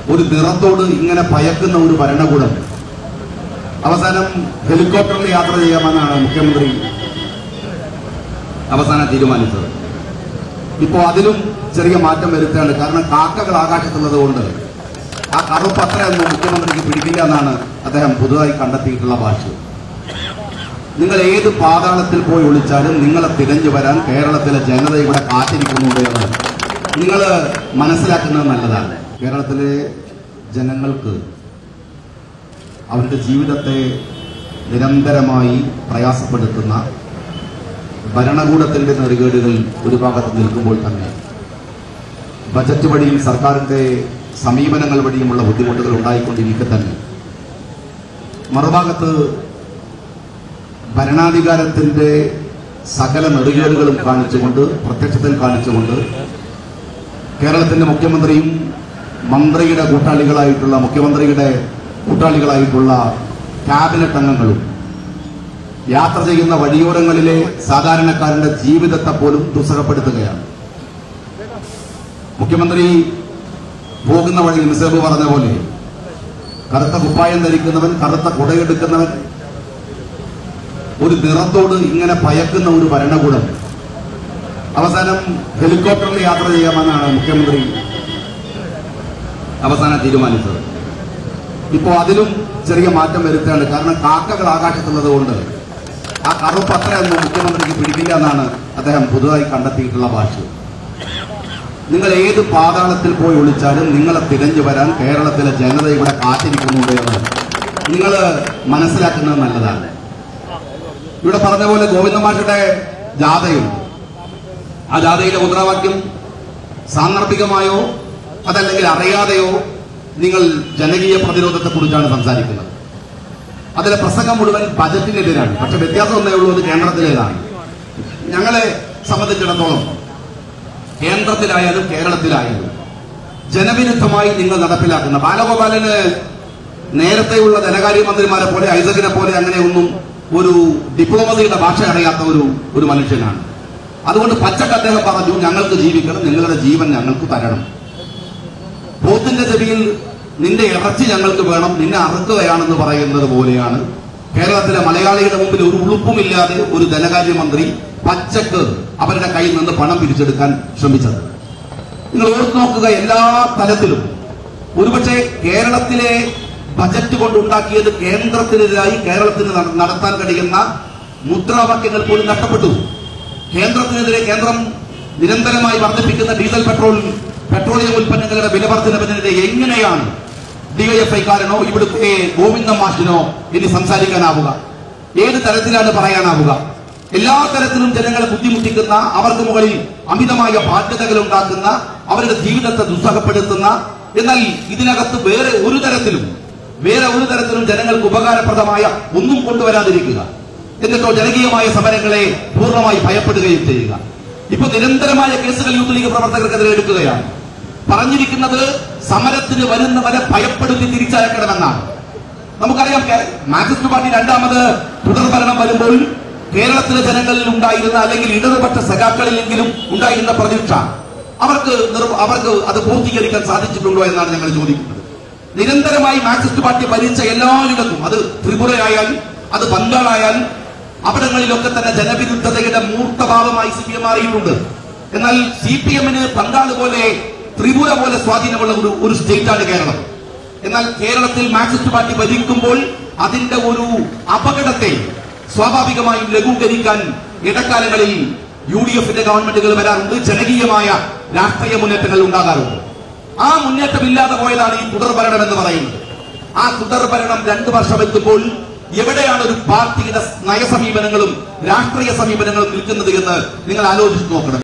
ഒരു നിറത്തോട് ഇങ്ങനെ ഭയക്കുന്ന ഒരു ഭരണകൂടം അവസാനം ഹെലികോപ്റ്ററിൽ യാത്ര ചെയ്യാമെന്നാണ് മുഖ്യമന്ത്രി അവസാനം തീരുമാനിച്ചത് ഇപ്പോ അതിലും ചെറിയ മാറ്റം വരുത്തുകയാണ് കാരണം കാക്കകൾ ആകാശത്തുള്ളത് കൊണ്ട് ആ കറുപ്പ് അത്രയൊന്നും മുഖ്യമന്ത്രിക്ക് പിടിക്കില്ല എന്നാണ് അദ്ദേഹം പുതുതായി കണ്ടെത്തിയിട്ടുള്ള ഭാഷ്യം നിങ്ങൾ ഏത് പാതാളത്തിൽ പോയി ഒളിച്ചാലും നിങ്ങളെ തിരഞ്ഞു വരാൻ കേരളത്തിലെ ജനത ഇവിടെ കാത്തിരിക്കുന്നുണ്ട് എന്ന് നിങ്ങൾ മനസ്സിലാക്കുന്നത് നല്ലതാണ് കേരളത്തിലെ ജനങ്ങൾക്ക് അവരുടെ ജീവിതത്തെ നിരന്തരമായി പ്രയാസപ്പെടുത്തുന്ന ഭരണകൂടത്തിന്റെ നെറുകേടുകൾ ഒരു ഭാഗത്ത് നിൽക്കുമ്പോൾ തന്നെ ബജറ്റ് വഴിയും സർക്കാരിന്റെ സമീപനങ്ങൾ വഴിയുമുള്ള ബുദ്ധിമുട്ടുകൾ ഉണ്ടായിക്കൊണ്ടിരിക്കെ തന്നെ മറുഭാഗത്ത് ഭരണാധികാരത്തിന്റെ സകല നെറുകേടുകളും കാണിച്ചുകൊണ്ട് പ്രത്യക്ഷത്തിൽ കാണിച്ചുകൊണ്ട് കേരളത്തിന്റെ മുഖ്യമന്ത്രിയും മന്ത്രിയുടെ കൂട്ടാളികളായിട്ടുള്ള മുഖ്യമന്ത്രിയുടെ കൂട്ടാളികളായിട്ടുള്ള ക്യാബിനറ്റ് അംഗങ്ങളും യാത്ര ചെയ്യുന്ന വഴിയോരങ്ങളിലെ സാധാരണക്കാരന്റെ ജീവിതത്തെ പോലും ദുസ്സഹപ്പെടുത്തുകയാണ് മുഖ്യമന്ത്രി പോകുന്ന വഴി നിസേബ് പറഞ്ഞ പോലെ കറുത്ത കുപ്പായം ധരിക്കുന്നവൻ കറുത്ത കുടയെടുക്കുന്നവൻ ഒരു നിറത്തോട് ഇങ്ങനെ ഭയക്കുന്ന ഒരു ഭരണകൂടം അവസാനം ഹെലികോപ്റ്ററിൽ യാത്ര ചെയ്യാമെന്നാണ് മുഖ്യമന്ത്രി അവസാനം തീരുമാനിച്ചത് ഇപ്പോ അതിലും ചെറിയ മാറ്റം വരുത്തുകയാണ് കാരണം കാക്കകൾ ആകാശത്തുള്ളത് കൊണ്ട് ആ കറുപ്പ് അത്രയൊന്നും മുഖ്യമന്ത്രിക്ക് പിടിക്കില്ല എന്നാണ് അദ്ദേഹം പുതുതായി കണ്ടെത്തിയിട്ടുള്ള ഭാഷ്യം നിങ്ങൾ ഏത് പാതാളത്തിൽ പോയി ഒളിച്ചാലും നിങ്ങളെ തിരഞ്ഞു വരാൻ കേരളത്തിലെ ജനത ഇവിടെ കാത്തിരിക്കുന്നുണ്ട് എന്ന് നിങ്ങൾ മനസ്സിലാക്കുന്നത് നല്ലതാണ് ഇവിടെ പറഞ്ഞ പോലെ ഗോവിന്ദമാഷയുടെ ജാഥയുണ്ട് ആ ജാഥയിലെ മുദ്രാവാക്യം സാന്ദർഭികമായോ അതല്ലെങ്കിൽ അറിയാതെയോ നിങ്ങൾ ജനകീയ പ്രതിരോധത്തെ കുറിച്ചാണ് സംസാരിക്കുന്നത് അതിലെ പ്രസംഗം മുഴുവൻ ബജറ്റിനെതിരാണ് പക്ഷെ വ്യത്യാസം ഒന്നേ ഉള്ളൂ അത് കേന്ദ്രത്തിലേതാണ് ഞങ്ങളെ സംബന്ധിച്ചിടത്തോളം കേന്ദ്രത്തിലായാലും കേരളത്തിലായാലും ജനവിരുദ്ധമായി നിങ്ങൾ നടപ്പിലാക്കുന്ന ബാലഗോപാലന് നേരത്തെയുള്ള ധനകാര്യമന്ത്രിമാരെ പോലെ ഐസകിനെ പോലെ അങ്ങനെയൊന്നും ഒരു ഡിപ്ലോമസിയുടെ ഭാഷ അറിയാത്ത ഒരു ഒരു മനുഷ്യനാണ് അതുകൊണ്ട് പച്ചക്ക് അദ്ദേഹം പറഞ്ഞു ഞങ്ങൾക്ക് ജീവിക്കണം നിങ്ങളുടെ ജീവൻ ഞങ്ങൾക്ക് തരണം പോത്തിന്റെ ചെവിയിൽ നിന്റെ ഇറച്ചി ഞങ്ങൾക്ക് വേണം നിന്നെ അറുക്കുകയാണെന്ന് പറയുന്നത് പോലെയാണ് കേരളത്തിലെ മലയാളിയുടെ മുമ്പിൽ ഒരു ഉളുപ്പുമില്ലാതെ ഒരു ധനകാര്യമന്ത്രി പച്ചക്ക് അവരുടെ കയ്യിൽ നിന്ന് പണം പിരിച്ചെടുക്കാൻ ശ്രമിച്ചത് നിങ്ങൾ ഓർത്തു നോക്കുക എല്ലാ തലത്തിലും ഒരുപക്ഷെ കേരളത്തിലെ ബജറ്റ് കൊണ്ടുണ്ടാക്കിയത് കേന്ദ്രത്തിനെതിരായി കേരളത്തിന് നട- നടത്താൻ കഴിയുന്ന മുദ്രാവാക്യങ്ങൾ പോലും നഷ്ടപ്പെട്ടു കേന്ദ്രത്തിനെതിരെ കേന്ദ്രം നിരന്തരമായി വർദ്ധിപ്പിക്കുന്ന ഡീസൽ പെട്രോൾ പെട്രോളിയം ഉൽപ്പന്നങ്ങളുടെ വില വർധനവിനെതിരെ എങ്ങനെയാണ് ഡിവൈഎഫ്ഐക്കാരനോ ഇവിടുത്തെ ഗോവിന്ദ മാഷിനോ ഇനി സംസാരിക്കാനാവുക ഏത് തരത്തിലാണ് പറയാനാവുക എല്ലാ തരത്തിലും ജനങ്ങളെ ബുദ്ധിമുട്ടിക്കുന്ന അവർക്ക് മുകളിൽ അമിതമായ ബാധ്യതകൾ ഉണ്ടാക്കുന്ന അവരുടെ ജീവിതത്തെ ദുസ്സഹപ്പെടുത്തുന്ന എന്നാൽ ഇതിനകത്ത് വേറെ ഒരു തരത്തിലും വേറെ ഒരു തരത്തിലും ജനങ്ങൾക്ക് ഉപകാരപ്രദമായ ഒന്നും കൊണ്ടുവരാതിരിക്കുക എന്നിട്ടോ ജനകീയമായ സമരങ്ങളെ പൂർണ്ണമായി ഭയപ്പെടുകയും ചെയ്യുക ഇപ്പൊ നിരന്തരമായ കേസുകൾ യൂത്ത് ലീഗ് പ്രവർത്തകർക്കെതിരെ എടുക്കുകയാണ് പറഞ്ഞിരിക്കുന്നത് സമരത്തിന് വരുന്നവരെ ഭയപ്പെടുത്തി തിരിച്ചയക്കണമെന്നാണ് നമുക്കറിയാം കേ- മാർക്സിസ്റ്റ് പാർട്ടി രണ്ടാമത് തുടർഭരണം വരുമ്പോൾ കേരളത്തിലെ ജനങ്ങളിൽ ഉണ്ടായിരുന്ന അല്ലെങ്കിൽ ഇടതുപക്ഷ സഖാക്കളിലെങ്കിലും ഉണ്ടായിരുന്ന പ്രതീക്ഷ അവർക്ക് നിർ- അവർക്ക് അത് പൂർത്തീകരിക്കാൻ സാധിച്ചിട്ടുണ്ടോ എന്നാണ് ഞങ്ങൾ ചോദിക്കുന്നത് നിരന്തരമായി മാർക്സിസ്റ്റ് പാർട്ടി ഭരിച്ച എല്ലായിടത്തും അത് ത്രിപുരയായാലും അത് ബംഗാളായാലും അവിടങ്ങളിലൊക്കെ തന്നെ ജനവിരുദ്ധതയുടെ മൂർത്തഭാവമായി സി പി എം മാറിയിട്ടുണ്ട് എന്നാൽ സി പി എമ്മിന് ബംഗാൾ പോലെ ത്രിപുര പോലെ സ്വാധീനമുള്ള ഒരു ഒരു സ്റ്റേറ്റാണ് കേരളം എന്നാൽ കേരളത്തിൽ മാർക്സിസ്റ്റ് പാർട്ടി ഭരിക്കുമ്പോൾ അതിന്റെ ഒരു അപകടത്തെ സ്വാഭാവികമായും ലഘൂകരിക്കാൻ ഇടക്കാലങ്ങളിൽ യു ഡി എഫിന്റെ ഗവൺമെന്റുകൾ വരാറുണ്ട് ജനകീയമായ രാഷ്ട്രീയ മുന്നേറ്റങ്ങൾ ഉണ്ടാകാറുണ്ട് ആ മുന്നേറ്റം ഇല്ലാതെ പോയതാണ് ഈ തുടർഭരണം എന്ന് പറയുന്നത് ആ തുടർഭരണം രണ്ടു വർഷം എത്തുമ്പോൾ എവിടെയാണ് ഒരു പാർട്ടിയുടെ നയസമീപനങ്ങളും രാഷ്ട്രീയ സമീപനങ്ങളും നിൽക്കുന്നത് എന്ന് നിങ്ങൾ ആലോചിച്ച് നോക്കണം